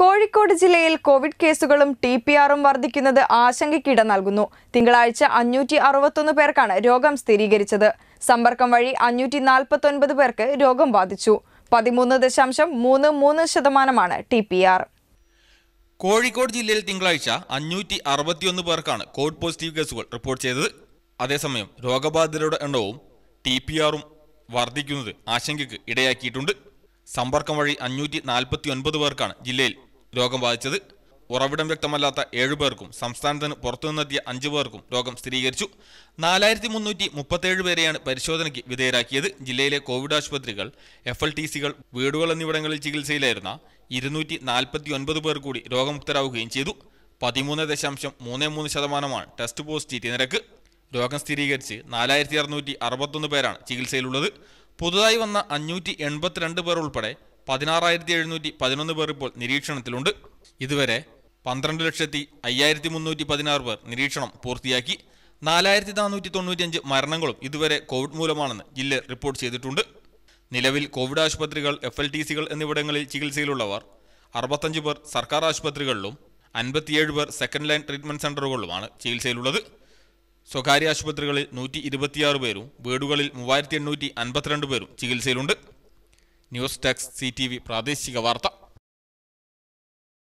കോഴിക്കോട് ജില്ലയിൽ കോവിഡ് കേസുകളും T P ആറും വർദ്ധിക്കുന്നത് ആശങ്കയ്ക്കിട നൽകുന്നു തിങ്കളാഴ്ച അഞ്ഞൂറ്റി അറുപത്തൊന്ന് പേർക്കാണ് രോഗം സ്ഥിരീകരിച്ചത് സമ്പർക്കം വഴി അഞ്ഞൂറ്റി നാൽപ്പത്തൊൻപത് പേർക്ക് രോഗം ബാധിച്ചു പതിമൂന്ന് ദശാംശം മൂന്ന് മൂന്ന് ശതമാനമാണ് ടി പി ആർ കോഴിക്കോട് ജില്ലയിൽ തിങ്കളാഴ്ച അഞ്ഞൂറ്റി അറുപത്തിയൊന്ന് പേർക്കാണ് കോവിഡ് പോസിറ്റീവ് കേസുകൾ റിപ്പോർട്ട് ചെയ്തത് അതേസമയം രോഗബാധിതരുടെ എണ്ണവും ടി പി ആറും വർദ്ധിക്കുന്നത് ആശങ്കയ്ക്ക് ഇടയാക്കിയിട്ടുണ്ട് സമ്പർക്കം വഴി അഞ്ഞൂറ്റി നാൽപ്പത്തി ഒൻപത് പേർക്കാണ് ജില്ലയിൽ രോഗം ബാധിച്ചത് ഉറവിടം വ്യക്തമല്ലാത്ത ഏഴു പേർക്കും സംസ്ഥാനത്തിന് പുറത്തുനിന്നെത്തിയ അഞ്ചു പേർക്കും രോഗം സ്ഥിരീകരിച്ചു നാലായിരത്തി മുന്നൂറ്റി മുപ്പത്തേഴ് പേരെയാണ് പരിശോധനയ്ക്ക് വിധേയരാക്കിയത് ജില്ലയിലെ കോവിഡ് ആശുപത്രികൾ എഫ് എൽ ടി സികൾ വീടുകൾ എന്നിവിടങ്ങളിൽ ചികിത്സയിലായിരുന്ന ഇരുന്നൂറ്റി നാൽപ്പത്തി ഒൻപത് പേർ കൂടി രോഗമുക്തരാവുകയും ചെയ്തു പതിമൂന്ന് ദശാംശം മൂന്ന് മൂന്ന് ശതമാനമാണ് ടെസ്റ്റ് പോസിറ്റിവിറ്റി നിരക്ക് രോഗം സ്ഥിരീകരിച്ച് നാലായിരത്തി അറുന്നൂറ്റി അറുപത്തൊന്ന് പേരാണ് ചികിത്സയിലുള്ളത് പുതുതായി വന്ന അഞ്ഞൂറ്റി എൺപത്തിരണ്ട് പേർ ഉൾപ്പെടെ പതിനാറായിരത്തി എഴുന്നൂറ്റി പതിനൊന്ന് പേർ ഇപ്പോൾ നിരീക്ഷണത്തിലുണ്ട് ഇതുവരെ പന്ത്രണ്ട് ലക്ഷത്തി അയ്യായിരത്തി മുന്നൂറ്റി പതിനാറ് പേർ നിരീക്ഷണം പൂർത്തിയാക്കി നാലായിരത്തി നാനൂറ്റി തൊണ്ണൂറ്റിയഞ്ച് മരണങ്ങളും ഇതുവരെ കോവിഡ് മൂലമാണെന്ന് ജില്ല റിപ്പോർട്ട് ചെയ്തിട്ടുണ്ട് നിലവിൽ കോവിഡ് ആശുപത്രികൾ എഫ് എൽ ടി സികൾ എന്നിവിടങ്ങളിൽ ചികിത്സയിലുള്ളവർ അറുപത്തഞ്ച് പേർ സർക്കാർ ആശുപത്രികളിലും അൻപത്തിയേഴ് പേർ സെക്കൻഡ് ലൈൻ ട്രീറ്റ്മെന്റ് സെന്ററുകളിലുമാണ് ചികിത്സയിലുള്ളത് സ്വകാര്യ ആശുപത്രികളിൽ നൂറ്റി ഇരുപത്തിയാറ് പേരും വീടുകളിൽ മൂവായിരത്തി എണ്ണൂറ്റി അൻപത്തിരണ്ട് പേരും ചികിത്സയിലുണ്ട് news desk C T V പ്രാദേശിക വാർത്ത